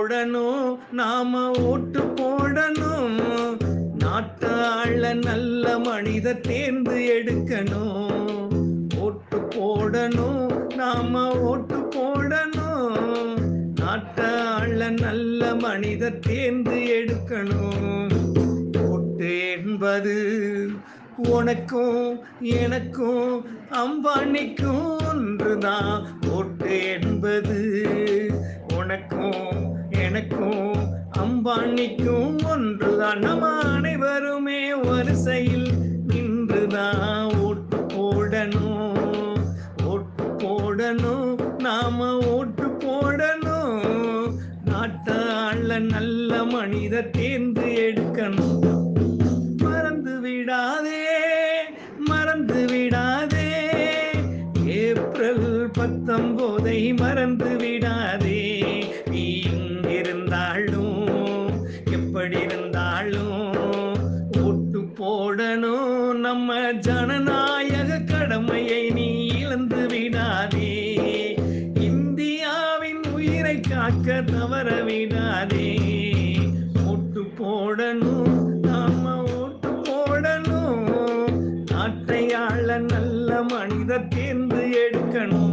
போடணும் நாம ஓட்டு போடணும் நாட்டாள நல்ல மனித தேர்ந்து எடுக்கணும் ஓட்டு போடணும் நாம ஓட்டு போடணும் நாட்டாள நல்ல மனித தேர்ந்து எடுக்கணும் ஓட்டு என்பது உனக்கும் எனக்கும் அம்பானிக்கும் ஒன்றுதான் ஓட்டு என்பது உனக்கும் எனக்கும் அம்பானிக்கும் ஒன்றுதான் நம்ம அனைவருமே வரிசையில் நின்றுதான் ஓட்டு போடணும் ஓட்டு போடணும் நாம ஓட்டு போடணும் நாட்டாள நல்ல மனித தேர்ந்து எடுக்கணும் மறந்து விடாதே மறந்து விடாதே ஏப்ரல் பத்தொன்பதை மறந்து விடாதே நீ இங்கிருந்தாலும் எப்படி இருந்தாலும் ஓட்டு போடணும் நம்ம ஜனநாயக கடமையை நீ இழந்து விடாதே இந்தியாவின் உயிரை காக்க தவற விடாதே ஓட்டு போடணும் நாம ஓட்டு போடணும் நாட்டை ஆள நல்ல மனிதர் தேர்ந்து எடுக்கணும்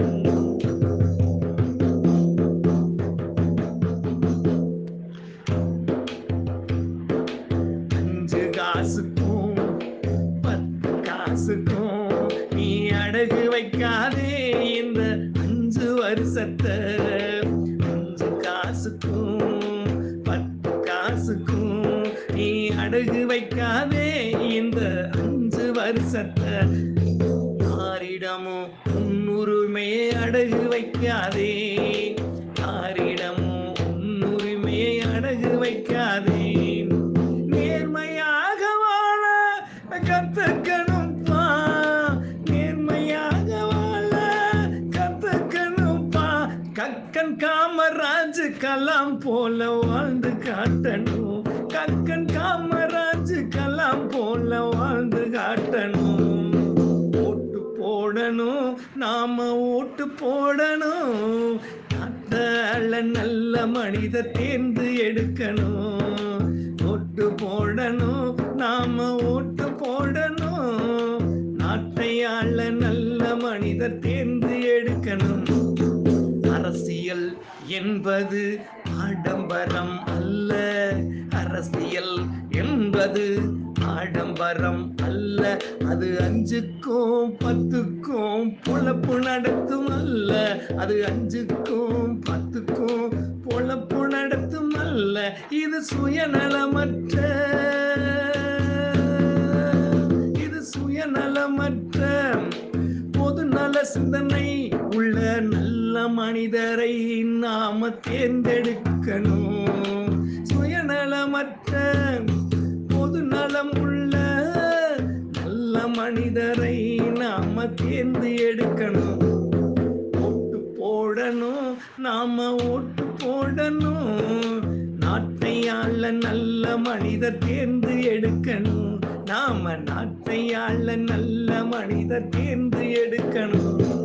அஞ்சு காசுக்கும் பத்து காசுக்கும் நீ அடகு வைக்காதே இந்த அஞ்சு வருஷத்தை அஞ்சு காசுக்கும் பத்து காசுக்கும் நீ அடகு வைக்காதே இந்த அஞ்சு வருஷத்தை யாரிடமும் உன்னுரிமையை அடகு வைக்காதே யாரிடமும் உன்னுரிமையை அடகு வைக்காதே நேர்மையாக வாழ கத்துக்கணும்பா நேர்மையாக வாழ கத்துக்கணும்பா கக்கன் காமராஜ் கலாம் போல வாழ்ந்து காட்டணும் கக்கன் காமராஜ் கலாம் போல வாழ்ந்து காட்டணும் ஓட்டு போடணும் நாம ஓட்டு போடணும் நாட்டாள நல்ல மனித தேர்ந்து எடுக்கணும் ஓட்டு போடணும் நாம ஓட்டு போடணும் நாட்டை ஆள நல்ல மனித தேர்ந்து எடுக்கணும் அரசியல் என்பது ஆடம்பரம் அல்ல அரசியல் என்பது ஆடம்பரம் அல்ல அது அஞ்சுக்கும் பத்துக்கும் பொழப்பு நடத்தும் அல்ல அது அஞ்சுக்கும் பத்துக்கும் பொழப்பு நடத்தும் அல்ல இது சுயநலமற்ற இது சுயநலமற்ற பொது நல சிந்தனை உள்ள நல்ல மனிதரை நாம தேர்ந்தெடுக்கணும் சுயநலமற்ற பொது நலம் உள்ள நல்ல மனிதரை நாம தேர்ந்து எடுக்கணும் ஓட்டு போடணும் நாம ஓட்டு போடணும் நாட்டை ஆள நல்ல மனிதர் தேர்ந்து எடுக்கணும் நாம நாட்டை ஆள நல்ல மனிதர் தேர்ந்து எடுக்கணும்